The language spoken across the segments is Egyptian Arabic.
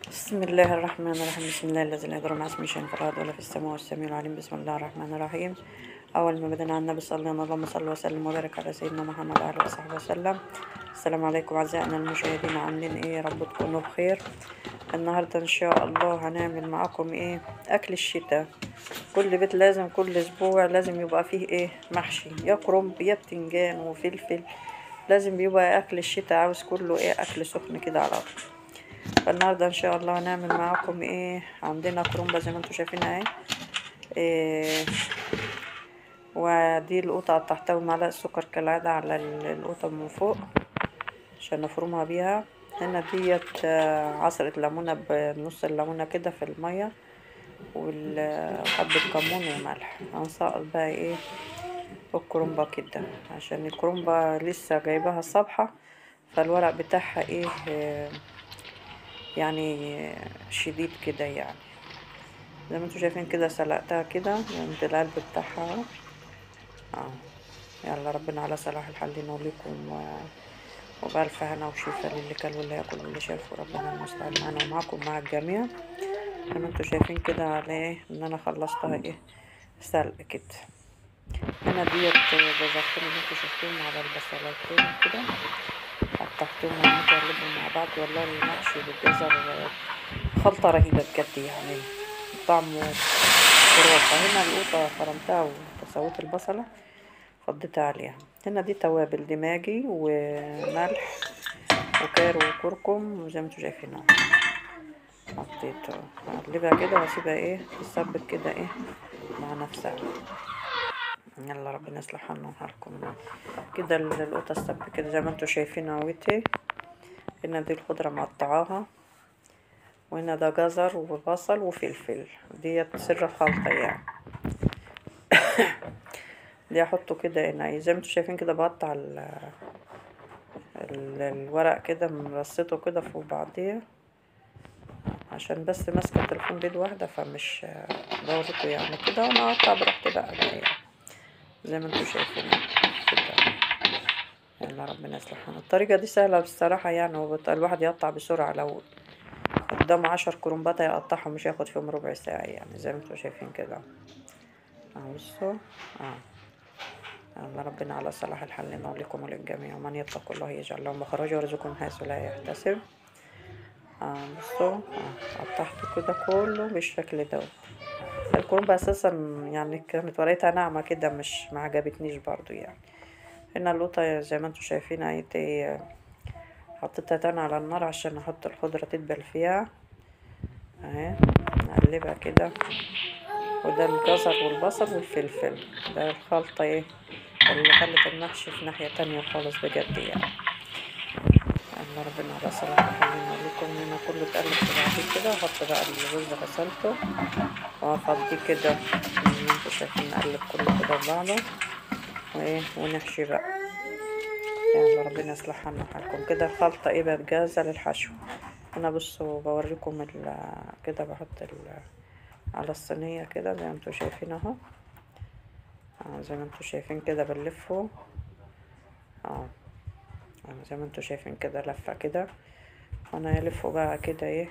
بسم الله الرحمن الرحيم بسم الله الذي لا يضر مع اسمه شيء في الارض ولا في السماء والسميع العليم بسم الله الرحمن الرحيم اول ما بدنا على النبي صلى الله عليه وسلم اللهم صل وسلم وبارك على سيدنا محمد وعلى اله وصحبه وسلم السلام عليكم اعزائنا المشاهدين عاملين ايه يا رب تكونوا بخير النهارده ان شاء الله هنعمل معاكم ايه اكل الشتاء كل بيت لازم كل اسبوع لازم يبقى فيه ايه محشي يا كرنب يا بتنجان وفلفل لازم بيبقى اكل الشتاء عاوز كله ايه اكل سخن كده على طول فالنهارده ان شاء الله هنعمل معاكم ايه عندنا كرومبة زي ما انتم شايفين اهي إيه ودي القطعة تحتوي معلقة سكر كالعادة على ال- القطة من فوق عشان نفرمها بيها هنا ديت آه، عصرة ليمونة بنص الليمونة كده في المية وحبة كمون وملح هنسقط بقى ايه الكرومبة كده عشان الكرومبة لسه جايباها الصبحة فالورق بتاعها ايه آه، يعني شديد كده يعني زي ما انتوا شايفين كده سلقتها كده عند القلب بتاعها اهو. اه يلا ربنا على صلاح الحال ينوليكم و... وبألف هنا وشفا للي كل واللي ياكل واللي شاف وربنا المستعان معانا ومعاكم مع الجميع زي ما انتوا شايفين كده على ايه ان انا خلصتها ايه سلق كده هنا ديت جزرتين اللي انتوا شفتوهم على البصلتين كده قطعتهم وعملت اقلبهم مع بعض والله المحشي بالجزر خلطة رهيبة بجد يعني طعمه خرافة هنا القوطة فرمتها وسويت البصلة فضيتها عليها هنا دي توابل دي ماجي وملح وكارو وكركم وزي ما انتوا شايفين اهو حطيت اقلبها كده واسيبها ايه تسبك كده ايه مع نفسها يلا ربنا يصلح حالنا وحالكم كده ال- القطة السب كده زي ما انتوا شايفين اهوتي هنا دي الخضرة مقطعاها وهنا ده جزر وبصل وفلفل ديت سر الخلطة يعني دي احطه كده هنا زي ما انتوا شايفين كده بقطع ال ال- الورق كده مرصته كده فوق بعضيه عشان بس ماسكة التليفون بيد واحدة فمش بوريكوا يعني كده وانا اقطع براحتي بقى يعني زي ما انتوا شايفين كده يلا ربنا يصلح حالنا. الطريقة دي سهلة بصراحة يعني وبت- الواحد يقطع بسرعة لو قدامه عشر كرومبات هيقطعهم مش هياخد فيهم ربع ساعة يعني زي ما انتوا شايفين كده اهو بصوا اه يلا ربنا على صلاح الحال لنا ولكم وللجميع ومن يتق الله يجعل له مخرجا ويرزقه من حيث لا يحتسب اه بصوا اه قطعته كده كله بالشكل دوت الكرنبة اساسا يعني كانت ورقتها ناعمة كده مش ما عجبتنيش برضو يعني هنا اللوطة زي ما انتوا شايفين اهيتي حطيتها تاني على النار عشان احط الخضرة تدبل فيها اهي نقلبها كده وده الجزر والبصل والفلفل ده الخلطة ايه اللي خلت المحشي في ناحية تانية خالص بجد يعني الله ربنا على صلاح خلينا لكم هنا كله اتقلب في بعضيه كده احط بقى الرز غسلته وافضيه كده زي ما انتوا شايفين نقلب كله كده في بعضه وايه ونحشي بقى يلا ربنا يصلح لنا حالكم كده الخلطة ايه بقت جاهزة للحشو انا بصوا بوريكم ال كده بحط ال على الصينية كده زي ما انتوا شايفين اهو اه زي ما انتوا شايفين كده بنلفه اه اه زي ما انتوا شايفين كده لفة كده وانا هلفه بقى كده ايه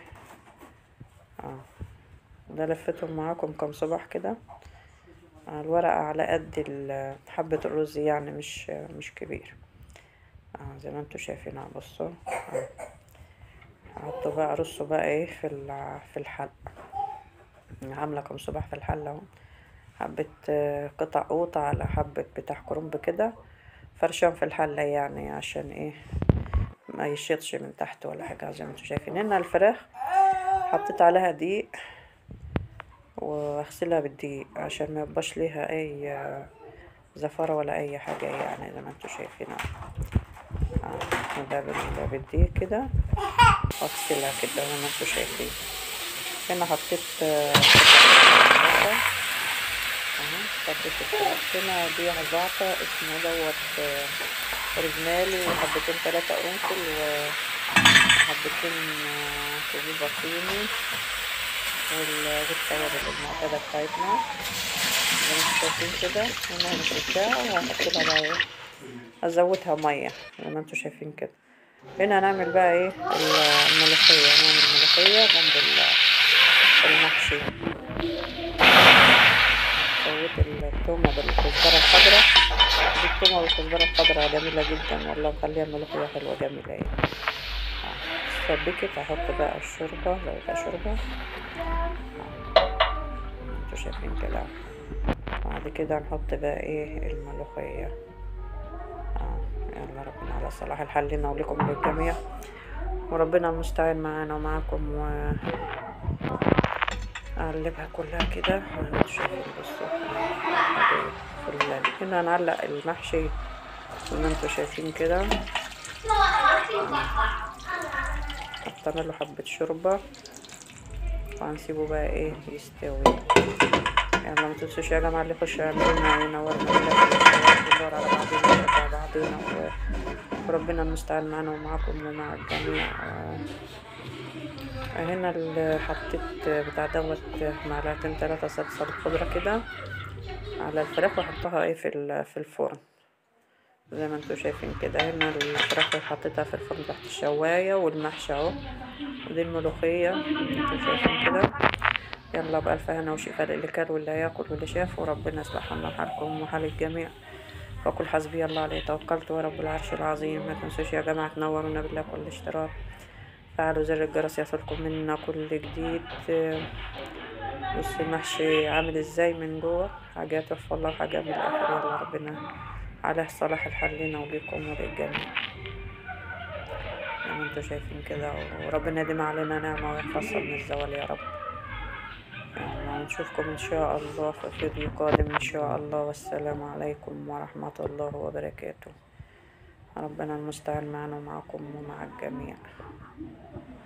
اه ده لفتهم معاكم كام صباح كده آه، الورقة على قد ال- حبة الرز يعني مش مش كبير اه زي ما انتوا شايفين اهو بصوا اه حطوا بقى رصوا بقى ايه في ال- في الحلق عاملة كام صباح في الحلة اهو حبة آه، قطع قوطة على حبة بتاع كرنب كده فرشهم في الحلة يعني عشان ايه ما يشيطش من تحت ولا حاجة زي ما انتوا شايفين هنا الفراخ حطيت عليها دقيق واغسلها بالدقيق عشان ما يبقاش ليها اي آه، زفرة ولا اي حاجة يعني زي ما انتوا شايفين اهو اه ده بال- بالدقيق كده واغسلها كده زي ما انتوا شايفين هنا حطيت آه، قطع بصل اهو حطيت الفراخ هنا دي زعتر اسمه دوت آه، رجمالي وحبتين تلاتة قرنفل وحبتين آه، كوبيبة صيني وال- والتوابل المعتادة بتاعتنا زي ما انتوا شايفين كده هنا هنشدها وهحط لها بقى ايه ازودها مية زي ما انتوا شايفين كده هنا هنعمل بقى ايه ال- الملوخية هنعمل ملوخية الملوخية جنب ال- المحشي سويت التومة بالكزبرة الخضراء دي التومة بالكزبرة الخضراء جميلة جدا والله مخليها الملوخية حلوة جميلة يعني آه، سبكت احط بقى الشوربة لو ده شوربة آه، انتوا شايفين كده بعد كده نحط بقى ايه الملوخية آه، يلا ربنا على صلاح الحال لنا ولكم للجميع وربنا المستعان معانا ومعاكم و اقلبها كلها كده انتوا شايفين بصوا حاجة في ال- هنا هنعلق المحشي زي ما انتوا شايفين كده حطينا له حبة شوربة وهنسيبه بقى ايه يستوي يعني ما تنسوش يا جماعة اللي يخش يعملنا ينورنا بالله ندور على بعضينا ونشجع بعضينا و- وربنا المستعان معانا ومعاكم ومع الجميع آه، هنا اللي حطيت بتاع دوت معلقتين تلاتة صلصة خضرة كده على الفراخ واحطها ايه في ال- في الفرن زي ما انتوا شايفين كده هنا الفراخ اللي حطيتها في الفرن تحت الشواية والمحشي اهو ودي الملوخية انتوا شايفين كده يلا بألف هنا وشفاء للي كل واللي هياكل واللي شاف وربنا يصلح لنا حالكم وحال الجميع وكل حسبي الله عليه توكلت ورب العرش العظيم ما تنسوش يا جماعة تنورونا بالله كل اشتراك فعلوا زر الجرس يصلكم منا كل جديد بصوا المحشي عامل ازاي من جوه حاجات تحفة الله حاجة من الآخر يلا ربنا عليه صلاح الحال لنا وليكم وللجميع زي ما انتوا شايفين كده وربنا يديم علينا نعمة ويحفظها من الزوال يا رب يلا ونشوفكم إن شاء الله في فيديو قادم إن شاء الله والسلام عليكم ورحمة الله وبركاته ربنا المستعان معنا ومعكم ومع الجميع